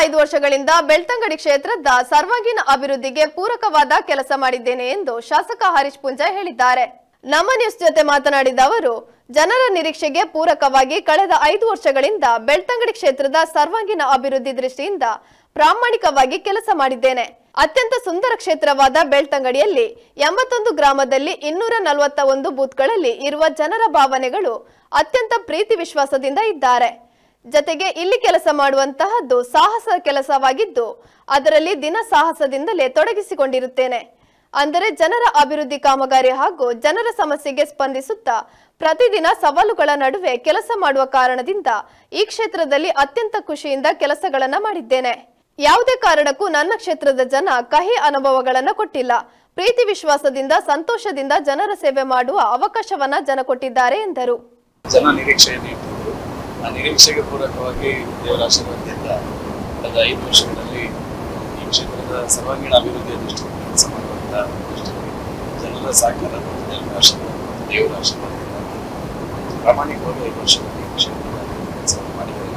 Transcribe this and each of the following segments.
ಐದು ವರ್ಷಗಳಿಂದ ಬೆಳ್ತಂಗಡಿ ಕ್ಷೇತ್ರದ ಸರ್ವಾಂಗೀಣ ಅಭಿವೃದ್ಧಿಗೆ ಪೂರಕವಾದ ಕೆಲಸ ಮಾಡಿದ್ದೇನೆ ಎಂದು ಶಾಸಕ ಹರೀಶ್ ಪುಂಜ ಹೇಳಿದ್ದಾರೆ ನಮ್ಮ ನ್ಯೂಸ್ ಜೊತೆ ಮಾತನಾಡಿದ ಅವರು ಜನರ ನಿರೀಕ್ಷೆಗೆ ಪೂರಕವಾಗಿ ಕಳೆದ ಐದು ವರ್ಷಗಳಿಂದ ಬೆಳ್ತಂಗಡಿ ಕ್ಷೇತ್ರದ ಸರ್ವಾಂಗೀಣ ಅಭಿವೃದ್ಧಿ ದೃಷ್ಟಿಯಿಂದ ಪ್ರಾಮಾಣಿಕವಾಗಿ ಕೆಲಸ ಮಾಡಿದ್ದೇನೆ ಅತ್ಯಂತ ಸುಂದರ ಕ್ಷೇತ್ರವಾದ ಬೆಳ್ತಂಗಡಿಯಲ್ಲಿ ಎಂಬತ್ತೊಂದು ಗ್ರಾಮದಲ್ಲಿ ಇನ್ನೂರ ನಲವತ್ತ ಒಂದು ಬೂತ್ಗಳಲ್ಲಿ ಇರುವ ಜನರ ಭಾವನೆಗಳು ಅತ್ಯಂತ ಪ್ರೀತಿ ವಿಶ್ವಾಸದಿಂದ ಇದ್ದಾರೆ ಜತೆಗೆ ಇಲ್ಲಿ ಕೆಲಸ ಮಾಡುವಂತಹದ್ದು ಸಾಹಸ ಕೆಲಸವಾಗಿದ್ದು ಅದರಲ್ಲಿ ದಿನ ಸಾಹಸದಿಂದಲೇ ತೊಡಗಿಸಿಕೊಂಡಿರುತ್ತೇನೆ ಅಂದರೆ ಜನರ ಅಭಿವೃದ್ಧಿ ಕಾಮಗಾರಿ ಹಾಗೂ ಜನರ ಸಮಸ್ಯೆಗೆ ಸ್ಪಂದಿಸುತ್ತಾ ಪ್ರತಿದಿನ ಸವಾಲುಗಳ ನಡುವೆ ಕೆಲಸ ಮಾಡುವ ಕಾರಣದಿಂದ ಈ ಕ್ಷೇತ್ರದಲ್ಲಿ ಅತ್ಯಂತ ಖುಷಿಯಿಂದ ಕೆಲಸಗಳನ್ನ ಮಾಡಿದ್ದೇನೆ ಯಾವುದೇ ಕಾರಣಕ್ಕೂ ನನ್ನ ಕ್ಷೇತ್ರದ ಜನ ಕಹಿ ಅನುಭವಗಳನ್ನ ಕೊಟ್ಟಿಲ್ಲ ಪ್ರೀತಿ ವಿಶ್ವಾಸದಿಂದ ಸಂತೋಷದಿಂದ ಜನರ ಸೇವೆ ಮಾಡುವ ಅವಕಾಶವನ್ನ ಜನ ಕೊಟ್ಟಿದ್ದಾರೆ ಎಂದರು ಜನ ನಿರೀಕ್ಷೆಯನ್ನು ಇಟ್ಟಿದ್ರು ಆ ನಿರೀಕ್ಷೆಗೆ ಪೂರಕವಾಗಿ ದೇವರ ಆಶೀರ್ವಾದದಿಂದ ಕಳೆದ ಐದು ವರ್ಷಗಳಲ್ಲಿ ಈ ಕ್ಷೇತ್ರದ ಸರ್ವಾಂಗೀಣ ಅಭಿವೃದ್ಧಿಯ ದೃಷ್ಟಿಯಿಂದ ಕೆಲಸ ಮಾಡುವಂಥ ದೃಷ್ಟಿಯಲ್ಲಿ ಜನರ ಸಹಕಾರ ಮತ್ತು ದೇವರ ಆಶೀರ್ವಾದ ಮತ್ತು ದೇವರ ಆಶೀರ್ವಾದದಿಂದ ಪ್ರಾಮಾಣಿಕವಾಗಿ ಐದು ವರ್ಷದಲ್ಲಿ ಈ ಕ್ಷೇತ್ರದ ಕೆಲಸವನ್ನು ಮಾಡಿದ್ದಾರೆ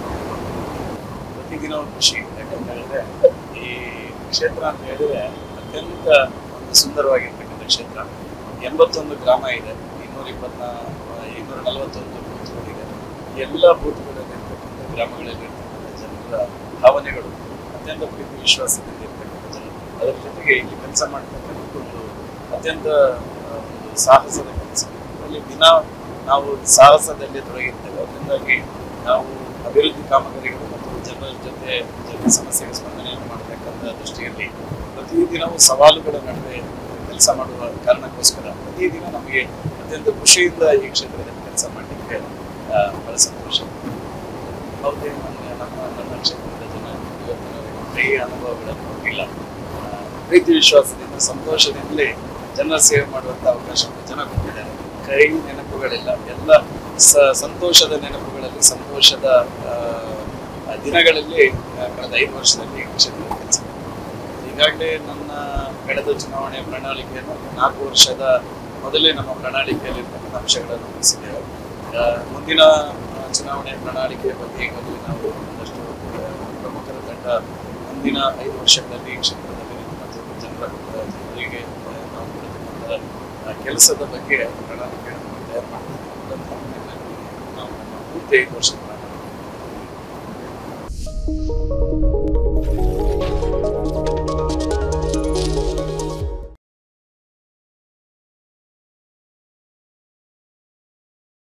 ಪ್ರತಿದಿನ ಒಂದು ಖುಷಿ ಯಾಕಂತ ಹೇಳಿದ್ರೆ ಈ ಕ್ಷೇತ್ರ ಅಂತ ಹೇಳಿದ್ರೆ ಅತ್ಯಂತ ಒಂದು ಸುಂದರವಾಗಿರ್ತಕ್ಕಂಥ ಕ್ಷೇತ್ರ ಎಂಬತ್ತೊಂದು ಗ್ರಾಮ ಇದೆ ಇನ್ನೂರ ಇಪ್ಪತ್ನಾ ಇನ್ನೂರ ನಲವತ್ತೊಂದು ಬೂತ್ಗಳಿದೆ ಎಲ್ಲ ಬೂತ್ಗಳಲ್ಲಿರ್ತಕ್ಕಂಥ ಗ್ರಾಮಗಳಲ್ಲಿ ಇರ್ತಕ್ಕಂಥ ಜನರ ಭಾವನೆಗಳು ಅತ್ಯಂತ ಪ್ರೀತಿ ವಿಶ್ವಾಸದಿಂದ ಇರ್ತಕ್ಕಂಥ ಜನರು ಅದರ ಜೊತೆಗೆ ಇಲ್ಲಿ ಕೆಲಸ ಮಾಡ್ತಕ್ಕಂಥ ಒಂದು ಅತ್ಯಂತ ಆ, ಒಂದು ಸಾಹಸದ ಕೆಲಸ ಅದರಲ್ಲಿ ದಿನ ನಾವು ಸಾಹಸದಲ್ಲಿ ತೊಡಗಿರ್ತೇವೆ ಅದರಿಂದಾಗಿ ನಾವು ಅಭಿವೃದ್ಧಿ ಕಾಮಗಾರಿಗಳು ಮತ್ತು ಜನರ ಜೊತೆ ಜನರ ಸಮಸ್ಯೆಗೆ ಸ್ಪಂದನೆಯನ್ನು ಮಾಡತಕ್ಕಂಥ ದೃಷ್ಟಿಯಲ್ಲಿ ಪ್ರತಿದಿನವೂ ಸವಾಲುಗಳ ನಡುವೆ ಕೆಲಸ ಮಾಡುವ ಕಾರಣಕ್ಕೋಸ್ಕರ ಪ್ರತಿದಿನ ನಮಗೆ ಅತ್ಯಂತ ಖುಷಿಯಿಂದ ಈ ಕ್ಷೇತ್ರದಲ್ಲಿ ಕೆಲಸ ಮಾಡಲಿಕ್ಕೆ ಆ, ಬಹಳ ಸಂತೋಷ ಯಾವುದೇ ನನ್ನ ನಮ್ಮ ನನ್ನ ಕ್ಷೇತ್ರದ ಜನ ಇವತ್ತಿನವರೆಗೂ ಕೈ ಅನುಭವಗಳನ್ನು ಹೊಂದಿಲ್ಲ ಆ, ಪ್ರೀತಿ ವಿಶ್ವಾಸದಿಂದ ಸಂತೋಷದಿಂದಲೇ ಜನರ ಸೇವೆ ಮಾಡುವಂತ ಅವಕಾಶವನ್ನು ಜನ ಕೊಟ್ಟಿದ್ದಾರೆ ಕೈ ನೆನಪುಗಳಿಲ್ಲ ಎಲ್ಲ ಸ- ಸಂತೋಷದ ನೆನಪುಗಳಲ್ಲಿ ಸಂತೋಷದ ಆ, ಆ ದಿನಗಳಲ್ಲಿ ಆ, ಕಳೆದ ಐದು ವರ್ಷದಲ್ಲಿ ಈ ಕ್ಷೇತ್ರದ ಕೆಲಸ ಈಗಾಗಲೇ ನನ್ನ ಕಳೆದ ಚುನಾವಣೆ ಪ್ರಣಾಳಿಕೆಯನ್ನು ನಾಲ್ಕು ವರ್ಷದ ಮೊದಲೇ ನಮ್ಮ ಪ್ರಣಾಳಿಕೆಯಲ್ಲಿ ಇರ್ತಕ್ಕಂಥ ಅಂಶಗಳನ್ನು ಮುಗಿಸಿದ್ದೇವೆ ಆ, ಮುಂದಿನ ಆ, ಚುನಾವಣೆ ಪ್ರಣಾಳಿಕೆಯ ಬಗ್ಗೆ ಈಗಾಗಲೇ ನಾವು ಒಂದಷ್ಟು ಆ, ಪ್ರಮುಖರ ತಂಡ ಮುಂದಿನ ಐದು ವರ್ಷಗಳಲ್ಲಿ ಈ ಕ್ಷೇತ್ರದಲ್ಲಿ ಮತ್ತು ಜನರ ಆ, ಜನರಿಗೆ ಆ, ನಾವು ಕೊಡತಕ್ಕಂಥ ಆ, ಕೆಲಸದ ಬಗ್ಗೆ ಪ್ರಣಾಳಿಕೆಯನ್ನು ತಯಾರು ಮಾಡ್ತೀವಿ ಅದನ್ನು ನಿಮ್ಮಲ್ಲಿ ನಾವು ನಮ್ಮ ಪೂರ್ತಿ ಐದು ವರ್ಷದ ಪ್ರಣಾಳಿಕೆ